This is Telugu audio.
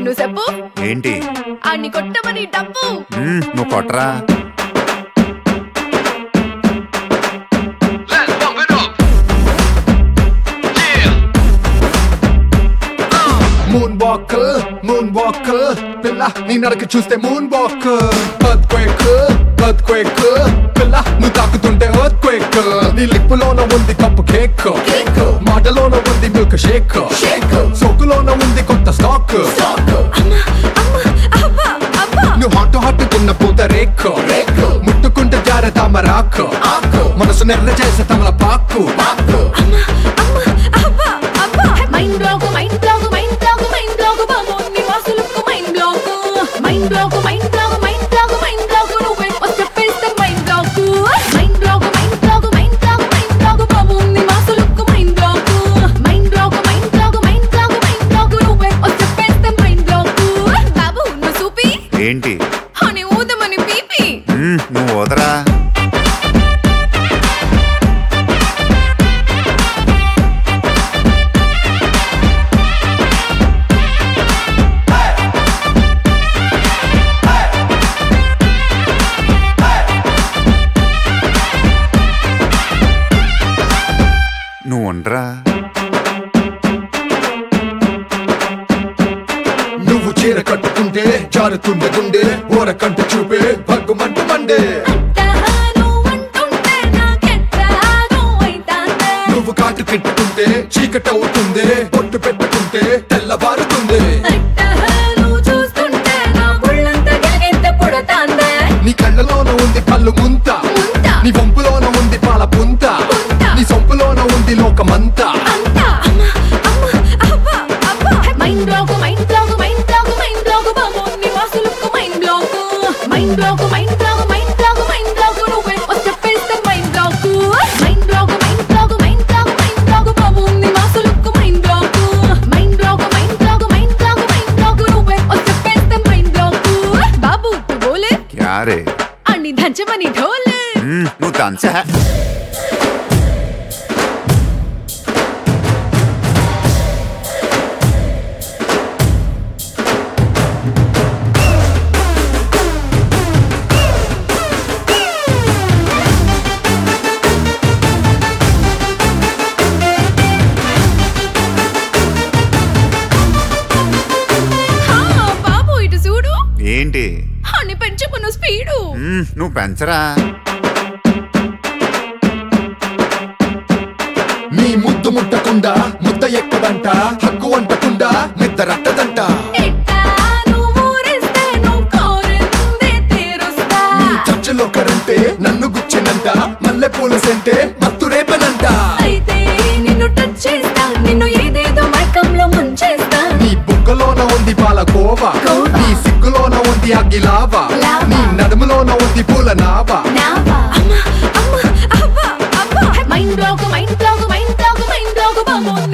నువ్వు చెప్పు ఏంటి ఆడిని కొట్టమని డబ్బు మ్మ్, నువ్వు కొట్టరా Let's pump it up. Yeah. Moonwalker moonwalker పిల్ల నీ నడక చూస్తే moonwalker earthquake earthquake పిల్ల నువ్వు తాకుతుంటే ఎర్త్ క్వేక్ నీ లిప్పులోన ఉంది కప్పు కేక్ మాటలోన ఉంది మిల్క్ షేక్ సోకులోన ఉంది కొత్త స్టాక్ అబ్బా అబ్బా నువ్వు హాట్ హాట్ తిన్న పూత రేక్ ముట్టుకుంటే జార తామరాకు మనసు నెర్ర చేసే తమల పాకు అబ్బా అబ్బా mind block mind block mind block mind block బాబు నీ వాసులకు mind block mind block mind block mind block mind block నువ్వే చెప్పేస్తే mind block mind block mind block mind block mind block బాబు నీ వాసులకు mind block mind block mind block mind block mind block నువ్వే చెప్పేస్తే మైండ్ బ్లాక్ బాబు నువ్వు చూపి ఏంటి అని ఊదమని పీపి మ్మ్, నువ్వు వదరా నువ్వు ఉండరా నువ్వు చీర కట్టుకుంటే జారుతుండే గుండె ఓర కంట చూపే భగ్గుమంటు మండే తాను అంటుంటే నాకెట్టాను అయితాందే నువ్వు కాటు పెట్టుకుంటే చీకటి అవుతుంది పొట్టు పెట్టుకుంటే తెల్లబారుతుంది అట్టహాను చూస్తుంటే నా ఒళ్ళంతా గిలిగింత పుడతాందే. నీ కళ్ళలోన ఉంది పళ్ళు ముంత ముంత. నీ వంపులోన ఉంది పాల పుంత పుంత. నీ సొంపులోన ఉంది లోకమంతా అంతా అమ్మ, అమ్మ, అబ్బా, అబ్బా. Mind block, mind block, mind block, mind block బాబు, నీ వాసులకు mind block. Mind block, mind block, mind block, mind block, నువ్వే వచ్చి చెప్పేస్తే mind block. Mind block, mind block, mind block, mind block బాబు, నీ వాసులకు mind block. Mind block, mind block, mind block, mind block, నువ్వే వచ్చి చెప్పేస్తే మైండ్ బ్లాక్. బాబు తు బోలే క్యారే అన్ని దంచమని ఢోలే మ్మ్, నువ్వు తంచా హా, బాబు ఇటు చూడు ఏంటి అని పెంచుకున్న స్పీడు మ్మ్, నువ్వు పెంచరా నీ ముద్దు ముట్టకుండా ముద్ద ఎక్కదంట హక్కు అంటకుండా నిద్ర రట్టదంట ఎట్టాను ఊరిస్తే నువ్వు కోరిందే తీరుస్తా నీ చర్చలో కరంటే నన్ను గుచ్చినంట మల్లె పూల సెంటే మత్తు రేపనంట అయితే నిన్ను టచ్ చేస్తా నిన్ను ఏదేదో మైకంలో ముంచేస్తా నీ బుగ్గలోన ఉంది పాల కోవా కోవా. నీ సిగ్గులోన ఉంది అగ్గిలావా లావా. నీ నడుములోన ఉంది పూల నావా నావా అమ్మ అమ్మ అబ్బా అబ్బా mind block mind block mind block mind block బాబు